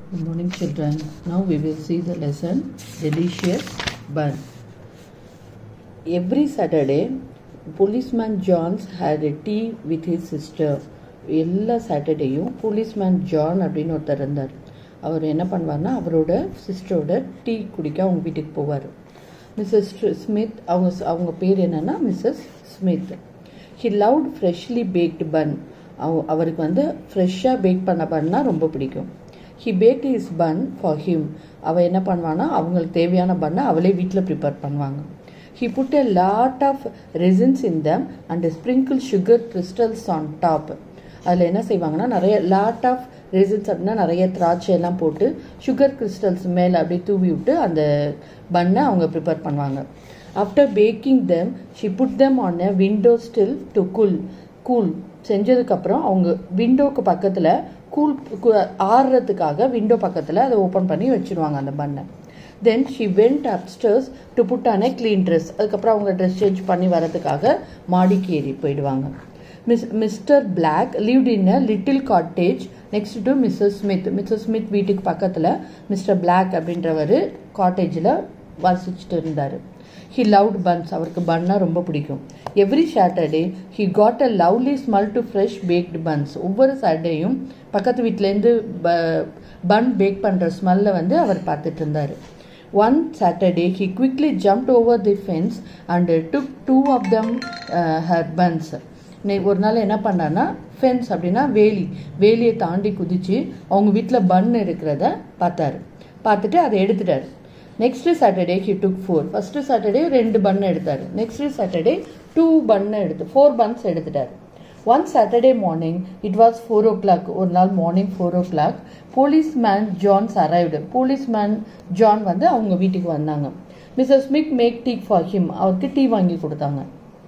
Good morning, children. Now we will see the lesson Delicious Bun. Every Saturday, policeman Johns had a tea with his sister. எல்லா சாட்டர்டேயும் policeman John அப்படின்னு ஒருத்தர் இருந்தார் அவர் என்ன பண்ணுவார்னா அவரோட சிஸ்டரோட tea குடிக்க அவங்க வீட்டுக்கு போவார் மிஸ்ஸஸ் ஸ்மித் அவங்க அவங்க பேர் என்னன்னா Mrs Smith he loved freshly baked bun அவருக்கு வந்து ஃப்ரெஷ்ஷாக பேக் பண்ண பன்னா ரொம்ப பிடிக்கும் he bake is bun for him அவள் என்ன பண்ணுவான்னா அவங்களுக்கு தேவையான பண்ணை அவளே வீட்டில் ப்ரிப்பேர் பண்ணுவாங்க he put a lot of raisins in them and sprinkle sugar crystals on top அதில் என்ன செய்வாங்கன்னா நிறைய லாட் ஆஃப் ரெசின்ஸ் அப்படின்னா நிறைய திராட்சை எல்லாம் போட்டு சுகர் கிறிஸ்டல்ஸ் மேலே அப்படியே தூவி விட்டு அந்த பண்ணை அவங்க ப்ரிப்பேர் பண்ணுவாங்க after baking them she put them on a window sill to cool cool செஞ்சதுக்கப்புறம் அவங்க விண்டோக்கு பக்கத்தில் கூல் ஆறுறதுக்காக விண்டோ பக்கத்தில் அதை ஓப்பன் பண்ணி வச்சுருவாங்க அந்த பண்ணை then she went upstairs to put on a clean dress அதுக்கப்புறம் அவங்க ட்ரெஸ் சேஞ்ச் பண்ணி வரதுக்காக மாடிக்கு ஏறி போயிடுவாங்க miss mister Black lived in a little cottage next to Mrs Smith Mrs Smith வீட்டுக்கு பக்கத்தில் மிஸ்டர் பிளாக் அப்படின்றவர் காட்டேஜில் வசிச்சுட்டு இருந்தார் ஹி லவ்ட் பன்ஸ் அவருக்கு பன்னா ரொம்ப பிடிக்கும் every Saturday he got a lovely smell to fresh baked buns ஒவ்வொரு சாட்டர்டேயும் பக்கத்து வீட்டிலேருந்து பன் பேக் பண்ணுற ஸ்மெல்லை வந்து அவர் பார்த்துட்டு இருந்தார் one Saturday he quickly jumped over the fence and took two of them her buns ஒரு நாள் என்ன பண்ணான்னா ஃபென்ஸ் அப்படின்னா வேலி வேலியை தாண்டி குதிச்சு அவங்க வீட்டில் பன் இருக்கிறத பார்த்தாரு பார்த்துட்டு அதை எடுத்துட்டாரு next Saturday he took four first Saturday ரெண்டு பன் எடுத்தார் நெக்ஸ்ட் சாட்டர்டே டூ பன்னு எடுத்து ஃபோர் பன்ஸ் எடுத்துட்டார் one Saturday morning it was four o'clock ஒரு நாள் morning four o'clock policeman Johns arrived policeman John வந்து அவங்க வீட்டுக்கு வந்தாங்க Mrs Smith make tea for him அவருக்கு டீ வாங்கி கொடுத்தாங்க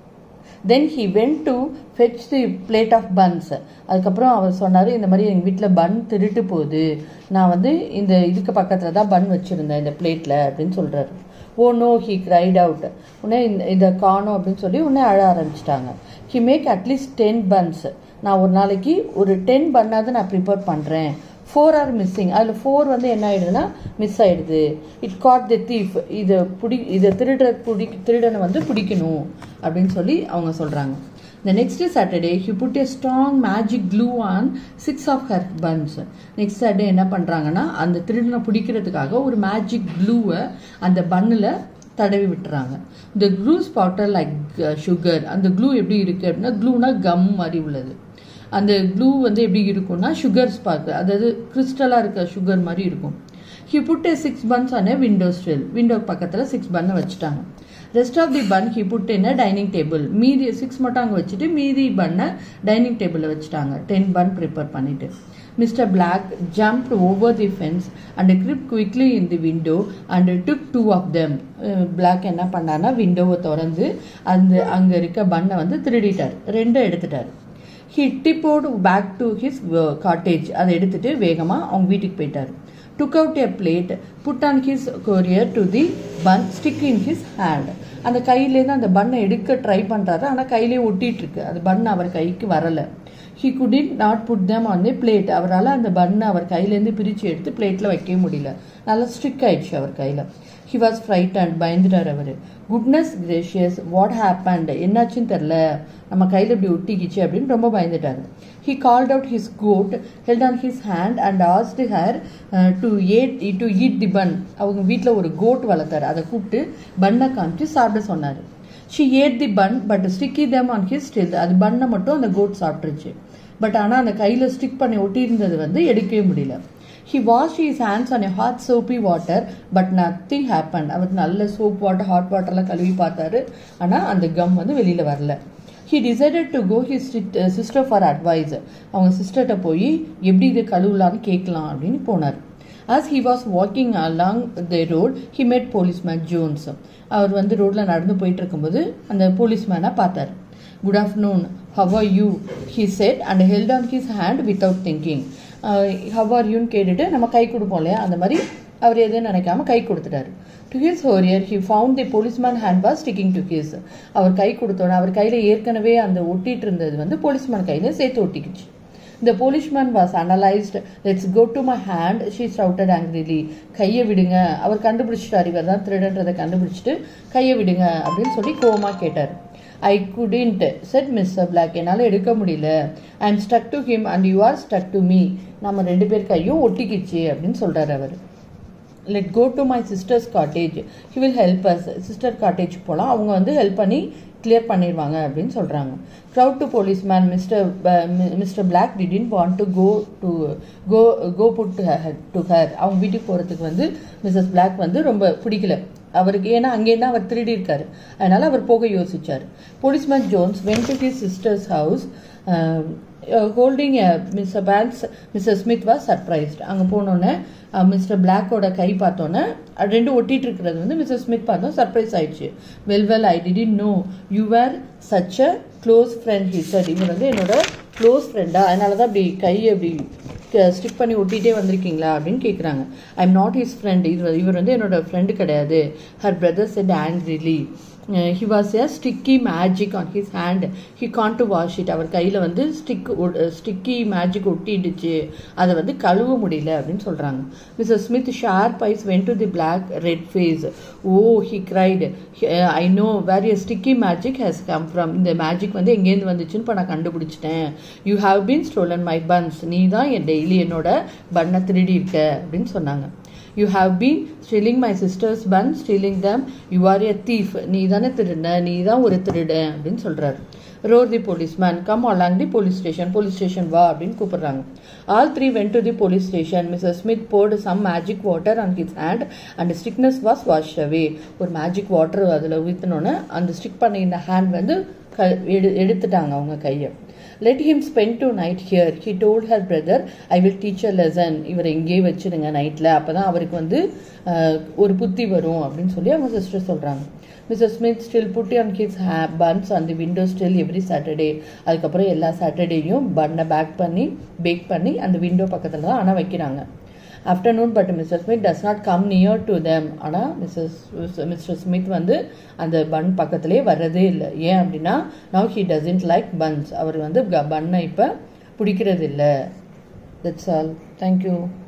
then he went to fetch the plate of buns அதுக்கப்புறம் அவர் சொன்னார் இந்த மாதிரி எங்கள் வீட்டில் பன் திருட்டு போகுது நான் வந்து இந்த இதுக்கு பக்கத்தில் தான் பன் வச்சுருந்தேன் இந்த பிளேட்டில் அப்படின்னு சொல்கிறாரு oh no he cried out உடனே இந்த இதை காணும் அப்படின்னு சொல்லி உடனே அழ ஆரம்பிச்சிட்டாங்க he make at least ten buns நான் ஒரு நாளைக்கு ஒரு டென் பண்ணாவது நான் ப்ரிப்பேர் பண்ணுறேன் ஃபோர் ஆர் மிஸ்ஸிங் அதில் ஃபோர் வந்து என்ன ஆயிடுதுன்னா மிஸ் ஆயிடுது இட் காட் தி தீஃப் இதை பிடி இதை திருட பிடி திருடனை வந்து பிடிக்கணும் அப்படின்னு சொல்லி அவங்க சொல்கிறாங்க இந்த next Saturday he put a strong magic glue on six of her buns next Saturday என்ன பண்ணுறாங்கன்னா அந்த திருடனை பிடிக்கிறதுக்காக ஒரு மேஜிக் க்ளூவை அந்த பன்னில் தடவி விட்டுறாங்க இந்த க்ளூ ஸ்பாட்டர் லைக் சுகர் அந்த க்ளூ எப்படி இருக்குது அப்படின்னா க்ளூனா கம் மாதிரி உள்ளது அந்த க்ளூ வந்து எப்படி இருக்கும்னா சுகர் ஸ்பார்க் அதாவது கிறிஸ்டலாக இருக்க சுகர் மாதிரி இருக்கும் he put a six buns on window sill window பக்கத்தில் சிக்ஸ் பன்னை வச்சுட்டாங்க rest of the bun he put என்ன டைனிங் டேபிள் மீதி சிக்ஸ் மட்டும் அங்கே வச்சுட்டு மீதி பண்ணை டைனிங் டேபிளில் வச்சுட்டாங்க டென் பன் ப்ரிப்பேர் பண்ணிட்டு mister Black jumped over the fence and creep quickly in the window and took two of them Black என்ன பண்ணார்னா விண்டோவை திறந்து அந்த அங்கே இருக்க பண்ணை வந்து திருடிட்டார் ரெண்டும் எடுத்துட்டார் he tiptoed back to his cottage அதை எடுத்துட்டு வேகமாக அவங்க வீட்டுக்கு போயிட்டார் took out a plate put on his courier to the bun stick in his hand அந்த கையிலேருந்து அந்த பண்ணை எடுக்க ட்ரை பண்ணுறாரு ஆனால் கையிலே ஒட்டிட்டு இருக்கு அந்த பன் அவர் கைக்கு வரலை he couldn't not put them on the plate அவரால் அந்த பண்ணை அவர் கையிலேருந்து பிரித்து எடுத்து பிளேட்டில் வைக்கவே முடியல நல்லா ஸ்ட்ரிக் ஆயிடுச்சு அவர் கையில் ஹி வாஸ் ஃப்ரைட் அண்ட் பயந்துட்டார் அவர் குட்னஸ் கிரேஷியஸ் வாட் ஹேப்பண்ட் என்னாச்சுன்னு தெரில நம்ம கையில் இப்படி ஒட்டிக்கிச்சு அப்படின்னு ரொம்ப பயந்துட்டாரு he called out his coat held on his hand and asked her to ate to eat the bun அவங்க வீட்டில் ஒரு கோட் வளர்த்தாரு அதை கூப்பிட்டு பண்ணை காமிச்சு சாப்பிட சொன்னார் she ate the bun but sticky them on his still அது பண்ணை மட்டும் அந்த கோட் சாப்பிட்ருச்சு பட் ஆனால் அந்த கையில் ஸ்டிக் பண்ணி ஒட்டியிருந்தது வந்து எடுக்கவே முடியல he wash his hands on a hot soapy water but nothing happen அவர் நல்ல சோப் வாட்டர் ஹாட் வாட்டர்லாம் கழுவி பார்த்தாரு ஆனால் அந்த கம் வந்து வெளியில் வரல he decided to go his sister for advice அவங்க சிஸ்டர்கிட்ட போய் எப்படி இது கழுவலான்னு கேட்கலாம் அப்படின்னு போனார் as he was walking along the road he met policeman Jones அவர் வந்து ரோட்டில் நடந்து போயிட்டு இருக்கும்போது அந்த போலீஸ்மேனை பார்த்தார் good afternoon how are you he said and held on his hand without thinking how are யூன்னு கேட்டுட்டு நம்ம கை கொடுப்போம் இல்லையா அந்த மாதிரி அவர் எதுவும் நினைக்காம கை கொடுத்துட்டாரு டு ஹிஸ் ஹோரியர் he found the policeman hand was sticking to his அவர் கை கொடுத்தோன்னே அவர் கையில் ஏற்கனவே அந்த ஒட்டிட்டு இருந்தது வந்து போலீஸ்மேன் கையில் சேர்த்து ஒட்டிக்கிச்சு இந்த policeman was analysed let's go to my hand she shouted angrily கையை விடுங்க அவர் கண்டுபிடிச்சிட்டார் இவர் தான் திருடன்றதை கண்டுபிடிச்சிட்டு கையை விடுங்க அப்படின்னு சொல்லி கோவமா கேட்டார் I couldn't said mister Black என்னால் எடுக்க முடியல I am stuck to him and you are stuck to me நம்ம ரெண்டு பேர் கையும் ஒட்டிக்கிச்சு அப்படின்னு சொல்றாரு அவர் let go to my sister's cottage he will help us sister cottage போகலாம் அவங்க வந்து ஹெல்ப் பண்ணி கிளியர் பண்ணிடுவாங்க அப்படின்னு சொல்கிறாங்க growled to police man mister mister Black didn't want to go to go go put to her அவங்க வீட்டுக்கு போகிறதுக்கு வந்து மிஸ்ஸஸ் பிளாக் வந்து ரொம்ப பிடிக்கல அவருக்கு ஏன்னா அங்கேருந்து அவர் திருடி இருக்காரு அதனால அவர் போக யோசிச்சார் policeman Jones went to his sister's house holding mister Banes mister Smith was surprised அங்கே போனோன்னே மிஸ்டர் பிளாக்கோட கை பார்த்தோன்னே அது ரெண்டும் ஒட்டிட்டு இருக்கிறது வந்து மிஸ்டர் ஸ்மித் பார்த்தோம் சர்ப்ரைஸ் ஆயிடுச்சு well well I didn't know you are such a close friend he sir இவர் வந்து என்னோட க்ளோஸ் ஃப்ரெண்டா அதனால தான் அப்படி கையை அப்படி ஸ்டிக் பண்ணி ஒட்டிகிட்டே வந்திருக்கீங்களா அப்படின்னு கேட்குறாங்க I am not his friend இது இவர் வந்து என்னோட ஃப்ரெண்டு கிடையாது her brother said angrily he was a sticky magic on his hand he can to wash it அவர் கையில் வந்து ஸ்டிக் ஸ்டிக்கி மேஜிக் ஒட்டிடுச்சு அதை வந்து கழுவ முடியல அப்படின்னு சொல்கிறாங்க mister Smith sharp eyes went to the Black red face oh he cried I know where a sticky magic has come from இந்த மேஜிக் வந்து எங்கேருந்து வந்துச்சுன்னு இப்போ நான் கண்டுபிடிச்சிட்டேன் you have been stolen my buns நீ தான் என் டெய்லி என்னோட பண்ணை திருடி இருக்க அப்படின்னு சொன்னாங்க you have been stealing my sister's bun stealing them you are a thief நீ தானே திருட நீ தான் ஒரு திருட அப்படின்னு சொல்றாரு roar the policeman come along the police station police station வா அப்படின்னு கூப்பிடுறாங்க all three went to the police station Mrs Smith poured some magic water on his hand and stickiness was wash away ஒரு magic water அதில் ஊற்றினோன்னே அந்த stick பண்ணியிருந்த hand வந்து க எடு எடுத்துட்டாங்க அவங்க கையை let him spend tonight here he told her brother I will teach a lesson இவரை இங்கேயே வச்சிருங்க நைட்டில் அப்போ தான் அவருக்கு வந்து ஒரு புத்தி வரும் அப்படின்னு சொல்லி அவங்க சிஸ்டர் சொல்கிறாங்க mister Smith still put on his her buns அந்த விண்டோ ஸ்டில் எவ்ரி சாட்டர்டே அதுக்கப்புறம் எல்லா சாட்டர்டேயும் பன்னை பேக் பண்ணி பேக் பண்ணி அந்த விண்டோ பக்கத்தில் தான் ஆனால் வைக்கிறாங்க afternoon but mister Smith does not come near to them ஆனால் மிஸ்ஸஸ் மிஸ்டர் ஸ்மித் வந்து அந்த பன் பக்கத்துலேயே வர்றதே இல்லை ஏன் அப்படின்னா now he doesn't like buns அவர் வந்து பன்னை இப்போ பிடிக்கிறது இல்லை தட்ஸ் ஆல் தேங்க்யூ